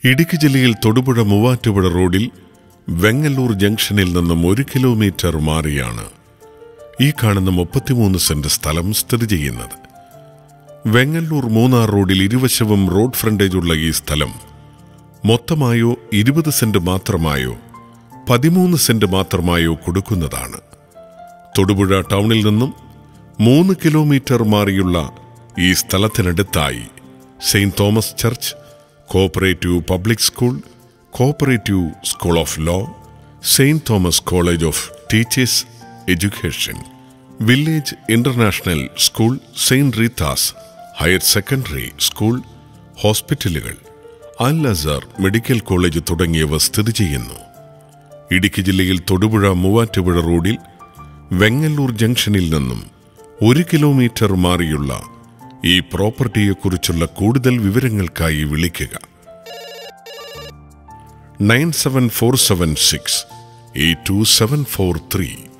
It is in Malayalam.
ഇടുക്കി ജില്ലയിൽ തൊടുപുഴ മൂവാറ്റുപുഴ റോഡിൽ വെങ്ങല്ലൂർ ജംഗ്ഷനിൽ നിന്നും ഒരു കിലോമീറ്റർ മാറിയാണ് ഈ കാണുന്ന മുപ്പത്തിമൂന്ന് സെന്റ് സ്ഥലം സ്ഥിതി ചെയ്യുന്നത് വെങ്ങല്ലൂർ മൂന്നാർ റോഡിൽ ഇരുവശവും റോഡ് ഫ്രണ്ടേജുള്ള ഈ സ്ഥലം മൊത്തമായോ ഇരുപത് സെന്റ് മാത്രമായോ പതിമൂന്ന് സെന്റ് മാത്രമായോ കൊടുക്കുന്നതാണ് തൊടുപുഴ ടൗണിൽ നിന്നും മൂന്ന് കിലോമീറ്റർ മാറിയുള്ള ഈ സ്ഥലത്തിനടുത്തായി Saint Thomas church cooperative public school cooperative school of law Saint Thomas college of teachers education village international school Saint Rita's higher secondary school ഹോസ്പിറ്റലുകൾ അൽ അസർ മെഡിക്കൽ കോളേജ് തുടങ്ങിയവ സ്ഥിതി ചെയ്യുന്നു ഇടുക്കി ജില്ലയിൽ തൊടുപുഴ മൂവാറ്റുപുഴ റോഡിൽ വെങ്ങല്ലൂർ ജംഗ്ഷനിൽ നിന്നും ഒരു കിലോമീറ്റർ മാറിയുള്ള ഈ പ്രോപ്പർട്ടിയെക്കുറിച്ചുള്ള കൂടുതൽ വിവരങ്ങൾക്കായി വിളിക്കുക nine seven four seven six eight two seven four three